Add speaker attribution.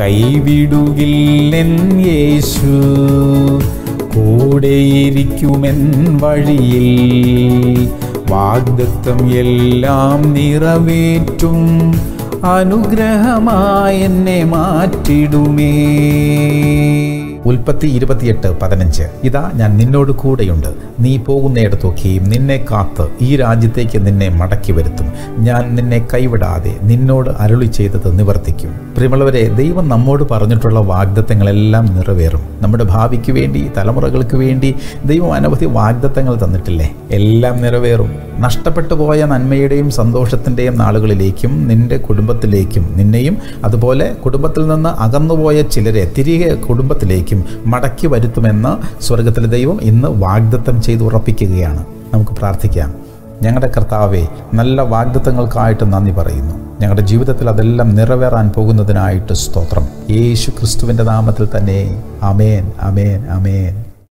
Speaker 1: കൈവിടുകില്ലെൻ യേശു കൂടെയിരിക്കുമെൻ വഴിയിൽ വാഗ്ദത്വം എല്ലാം നിറവേറ്റും അനുഗ്രഹമായി എന്നെ മാറ്റിടുമേ ഉൽപ്പത്തി ഇരുപത്തിയെട്ട് പതിനഞ്ച് ഇതാ ഞാൻ നിന്നോട് കൂടെയുണ്ട് നീ പോകുന്നിടത്തൊക്കെയും നിന്നെ കാത്ത് ഈ രാജ്യത്തേക്ക് നിന്നെ മടക്കി വരുത്തും ഞാൻ നിന്നെ കൈവിടാതെ നിന്നോട് അരുളി ചെയ്തത് നിവർത്തിക്കും പ്രിയമുള്ളവരെ ദൈവം നമ്മോട് പറഞ്ഞിട്ടുള്ള വാഗ്ദത്തങ്ങളെല്ലാം നിറവേറും നമ്മുടെ ഭാവിക്ക് വേണ്ടി തലമുറകൾക്ക് വേണ്ടി ദൈവം അനവധി വാഗ്ദത്തങ്ങൾ തന്നിട്ടില്ലേ എല്ലാം നിറവേറും നഷ്ടപ്പെട്ടു പോയ നന്മയുടെയും സന്തോഷത്തിൻ്റെയും നാളുകളിലേക്കും നിന്റെ കുടുംബത്തിലേക്കും നിന്നെയും അതുപോലെ കുടുംബത്തിൽ നിന്ന് അകന്നുപോയ ചിലരെ തിരികെ കുടുംബത്തിലേക്കും മടക്കി വരുത്തുമെന്ന് സ്വർഗത്തിലെ ദൈവം ഇന്ന് വാഗ്ദത്തം ചെയ്ത് ഉറപ്പിക്കുകയാണ് നമുക്ക് പ്രാർത്ഥിക്കാം ഞങ്ങളുടെ കർത്താവെ നല്ല വാഗ്ദത്തങ്ങൾക്കായിട്ട് നന്ദി പറയുന്നു ഞങ്ങളുടെ ജീവിതത്തിൽ അതെല്ലാം നിറവേറാൻ പോകുന്നതിനായിട്ട് സ്തോത്രം യേശു ക്രിസ്തുവിൻ്റെ നാമത്തിൽ തന്നെ അമേൻ അമേൻ അമേൻ